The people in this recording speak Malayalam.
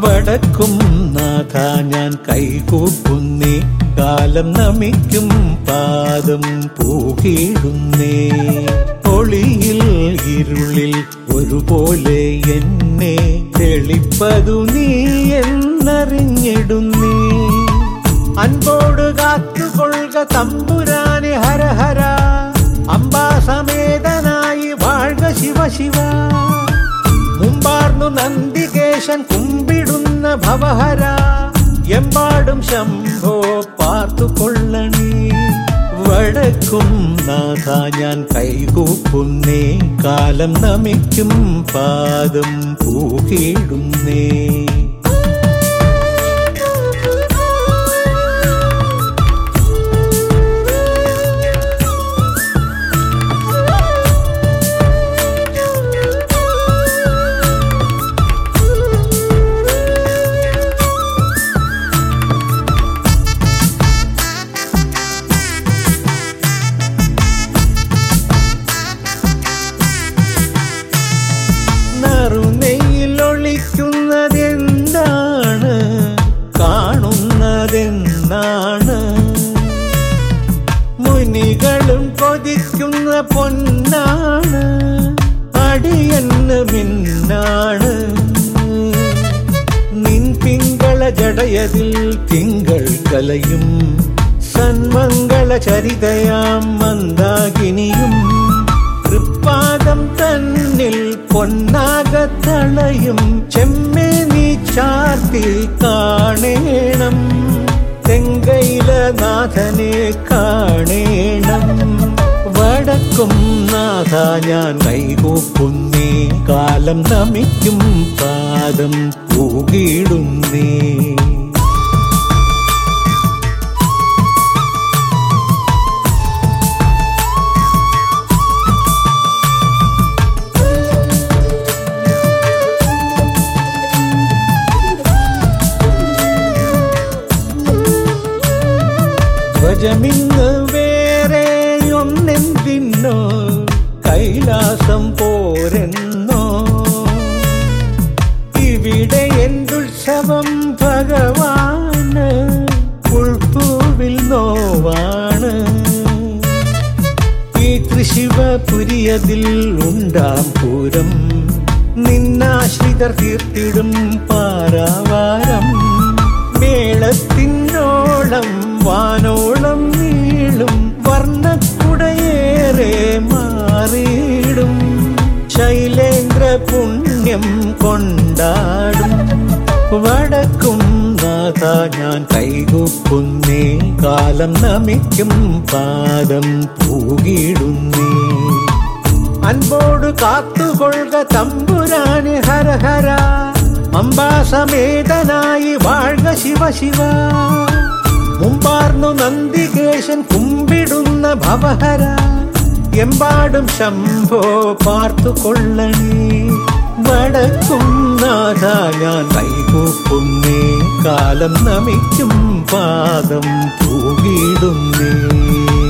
വടക്കും നാഥ ഞാൻ കൈകൂപ്പുന്നേ കാലം നമിക്കും പാദം പൂകിടുന്നേ ഒളിയിൽ ഇരുളിൽ ഒരുപോലെ എന്നെ തെളിപ്പതു നീ എന്നറിഞ്ഞിടുന്നേ അൻപോട് കാത്തുകൊള്ളുക തമ്പുരാനെ ഹരഹര അംബാസമേതനായി വാഴ്ക ശിവ ശിവ മുമ്പാർന്നു നന്ദികേശൻ കുമ്പിടുന്ന ഭവഹര എമ്പാടും ശംഭോ പാർത്തുകൊള്ളണേ വടക്കും നാഥ ഞാൻ കൈകൂപ്പുന്നേ കാലം നമിക്കും പാദം പൂകിടുന്നേ നറുനെയിലൊളിക്കുന്നതെന്താണ് കാണുന്നതെന്നാണ് മുനികളും കൊതിക്കുന്ന പൊന്നാണ് അടിയന്ന് മിന്നാണ് നിൻ പിങ്കള ജടയതിൽ തിങ്കൾ കലയും സന്മംഗള ചരിതയാം മന്ദാകിനിയും തൃപ്പാദം തന്നിൽ പൊന്നാകത്തളയും ചെമ്മേ നീ ചാർത്തി കാണേണം തെങ്കയില നാഥനെ കാണേണം വടക്കും നാഥ ഞാൻ കൈകൂപ്പുന്നേ കാലം നമിക്കും പാദം പൂകിടുന്നേ ധ്വജമിന്ന് വേറെ ഒന്നെന്തിന്നോ കൈലാസം പോരെന്നോ ഇവിടെ എന്തുത്സവം ഭഗവാന് ഉൾപ്പൂവിൽ നോവാണ് ഈ തൃശിവപുരിയതിൽ ഉണ്ടാം പൂരം നിന്നാശ്രിതർ തീർത്തിടും പാരാവാരം മേളത്തിനോളം വാനോളം നീളും വർണ്ണക്കുടയേറെ മാറിയിടും ശൈലേന്ദ്ര പുണ്യം കൊണ്ടാടും വടക്കും നാഥ ഞാൻ കൈകൂപ്പുന്നേ കാലം നമിക്കും പാദം പൂകിടുന്നേ അൻപോട് കാത്തുകൊള്ളുക തമ്പുരാന് ഹരഹര അംബാസമേതനായി വാഴ്ക ശിവ ശിവ മുമ്പാർന്നു നന്ദികേശൻ കുമ്പിടുന്ന ഭവഹര എമ്പാടും ശംഭോ പാർത്തുകൊള്ളണേ വടക്കും നാഥ ഞാൻ കൈകൂപ്പുന്നേ കാലം നമിക്കും പാദം പൂകിടുന്നേ